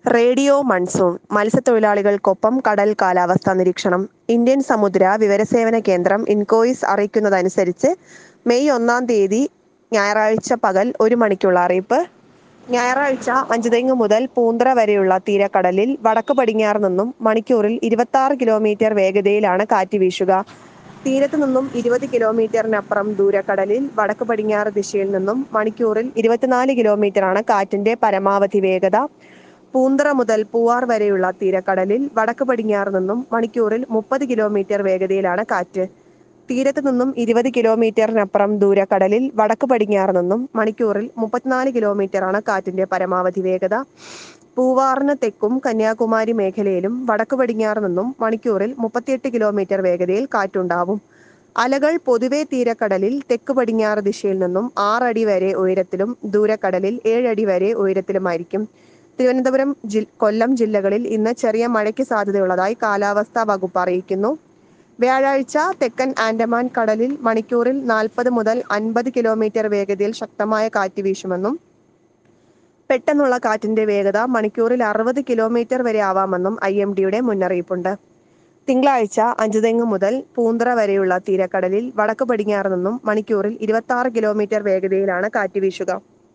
radio monsoon മത്സ്യത്തൊഴിലാളികൾക്കൊപ്പം കടൽ കാലാവസ്ഥാ നിരീക്ഷണം ഇന്ത്യൻ സമുദ്ര വിവരസേവന കേന്ദ്രം ഇൻകോയിസ് അറിയിക്കുന്നതനുസരിച്ച് മെയ് ഒന്നാം തീയതി ഞായറാഴ്ച പകൽ ഒരു മണിക്കുള്ള അറിയിപ്പ് ഞായറാഴ്ച അഞ്ചുതെങ്ങ് മുതൽ പൂന്തറ വരെയുള്ള തീരക്കടലിൽ വടക്ക് പടിഞ്ഞാറ് നിന്നും മണിക്കൂറിൽ ഇരുപത്തി ആറ് കിലോമീറ്റർ വേഗതയിലാണ് കാറ്റ് വീശുക തീരത്ത് നിന്നും ഇരുപത് കിലോമീറ്ററിനപ്പുറം ദൂരക്കടലിൽ വടക്ക് പടിഞ്ഞാറ് ദിശയിൽ നിന്നും മണിക്കൂറിൽ ഇരുപത്തിനാല് കിലോമീറ്ററാണ് കാറ്റിന്റെ പരമാവധി വേഗത പൂന്തറ മുതൽ പൂവാർ വരെയുള്ള തീരക്കടലിൽ വടക്ക് പടിഞ്ഞാറ് നിന്നും മണിക്കൂറിൽ മുപ്പത് കിലോമീറ്റർ വേഗതയിലാണ് കാറ്റ് തീരത്ത് നിന്നും ഇരുപത് കിലോമീറ്ററിനപ്പുറം ദൂരക്കടലിൽ വടക്ക് പടിഞ്ഞാറ് നിന്നും മണിക്കൂറിൽ മുപ്പത്തിനാല് കിലോമീറ്ററാണ് കാറ്റിന്റെ പരമാവധി വേഗത പൂവാറിന് തെക്കും കന്യാകുമാരി മേഖലയിലും വടക്ക് പടിഞ്ഞാറ് നിന്നും മണിക്കൂറിൽ മുപ്പത്തിയെട്ട് കിലോമീറ്റർ വേഗതയിൽ കാറ്റുണ്ടാവും അലകൾ പൊതുവെ തീരക്കടലിൽ തെക്ക് പടിഞ്ഞാറ് ദിശയിൽ നിന്നും ആറടി വരെ ഉയരത്തിലും ദൂരക്കടലിൽ ഏഴടി വരെ ഉയരത്തിലുമായിരിക്കും തിരുവനന്തപുരം ജിൽ കൊല്ലം ജില്ലകളിൽ ഇന്ന് ചെറിയ മഴയ്ക്ക് സാധ്യതയുള്ളതായി കാലാവസ്ഥാ വകുപ്പ് അറിയിക്കുന്നു വ്യാഴാഴ്ച തെക്കൻ ആൻഡമാൻ കടലിൽ മണിക്കൂറിൽ നാൽപ്പത് മുതൽ അൻപത് കിലോമീറ്റർ വേഗതയിൽ ശക്തമായ കാറ്റ് വീശുമെന്നും പെട്ടെന്നുള്ള കാറ്റിന്റെ വേഗത മണിക്കൂറിൽ അറുപത് കിലോമീറ്റർ വരെ ആവാമെന്നും ഐ എം ഡിയുടെ മുന്നറിയിപ്പുണ്ട് തിങ്കളാഴ്ച അഞ്ചുതെങ്ങ് മുതൽ പൂന്തറ വരെയുള്ള തീരക്കടലിൽ വടക്ക് പടിഞ്ഞാറ് നിന്നും മണിക്കൂറിൽ ഇരുപത്തി ആറ് കിലോമീറ്റർ വേഗതയിലാണ് കാറ്റ് വീശുക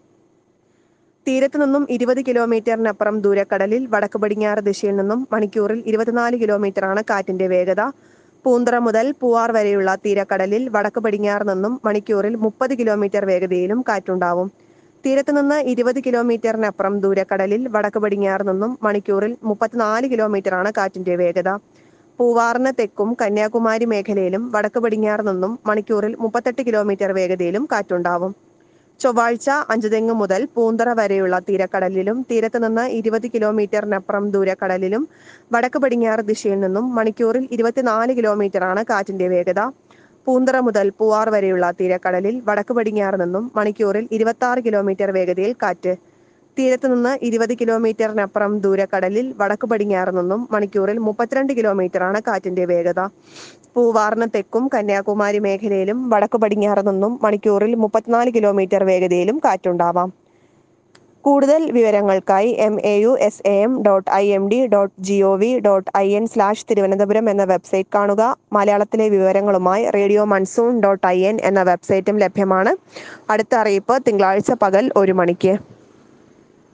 തീരത്ത് നിന്നും ഇരുപത് കിലോമീറ്ററിനപ്പുറം ദൂരക്കടലിൽ വടക്ക് പടിഞ്ഞാറ് ദിശയിൽ നിന്നും മണിക്കൂറിൽ ഇരുപത്തിനാല് കിലോമീറ്ററാണ് കാറ്റിന്റെ വേഗത പൂന്തറ മുതൽ പൂവാർ വരെയുള്ള തീരക്കടലിൽ വടക്ക് പടിഞ്ഞാറ് നിന്നും മണിക്കൂറിൽ മുപ്പത് കിലോമീറ്റർ വേഗതയിലും കാറ്റുണ്ടാവും തീരത്ത് നിന്ന് ഇരുപത് കിലോമീറ്ററിനപ്പുറം ദൂരക്കടലിൽ വടക്ക് പടിഞ്ഞാറ് നിന്നും മണിക്കൂറിൽ മുപ്പത്തിനാല് കിലോമീറ്ററാണ് കാറ്റിന്റെ വേഗത പൂവാറിന് തെക്കും കന്യാകുമാരി മേഖലയിലും വടക്ക് പടിഞ്ഞാറ് നിന്നും മണിക്കൂറിൽ മുപ്പത്തെട്ട് കിലോമീറ്റർ വേഗതയിലും കാറ്റുണ്ടാവും ചൊവ്വാഴ്ച അഞ്ചുതെങ്ങ് മുതൽ പൂന്തറ വരെയുള്ള തീരക്കടലിലും തീരത്ത് നിന്ന് ഇരുപത് കിലോമീറ്ററിനപ്പുറം ദൂരക്കടലിലും വടക്ക് പടിഞ്ഞാറ് ദിശയിൽ നിന്നും മണിക്കൂറിൽ ഇരുപത്തിനാല് കിലോമീറ്ററാണ് കാറ്റിന്റെ വേഗത പൂന്തറ മുതൽ പൂവാർ വരെയുള്ള തീരക്കടലിൽ വടക്ക് പടിഞ്ഞാറ് നിന്നും മണിക്കൂറിൽ ഇരുപത്തി ആറ് കിലോമീറ്റർ വേഗതയിൽ കാറ്റ് തീരത്ത് നിന്ന് ഇരുപത് കിലോമീറ്ററിനപ്പുറം ദൂരക്കടലിൽ വടക്ക് പടിഞ്ഞാറ് നിന്നും മണിക്കൂറിൽ മുപ്പത്തിരണ്ട് കിലോമീറ്ററാണ് കാറ്റിന്റെ വേഗത പൂവാറിന് തെക്കും കന്യാകുമാരി മേഖലയിലും വടക്ക് പടിഞ്ഞാറ് നിന്നും മണിക്കൂറിൽ മുപ്പത്തിനാല് കിലോമീറ്റർ വേഗതയിലും കാറ്റുണ്ടാവാം കൂടുതൽ വിവരങ്ങൾക്കായി M A U S A M dot I M D dot G O V dot I N slash Thiruvananthapuram എന്ന വെബ്സൈറ്റ് കാണുക മലയാളത്തിലെ വിവരങ്ങളുമായി radio monsoon dot I N എന്ന വെബ്സൈറ്റും ലഭ്യമാണ് അടുത്ത അറിയിപ്പ് തിങ്കളാഴ്ച പകൽ ഒരു മണിക്ക്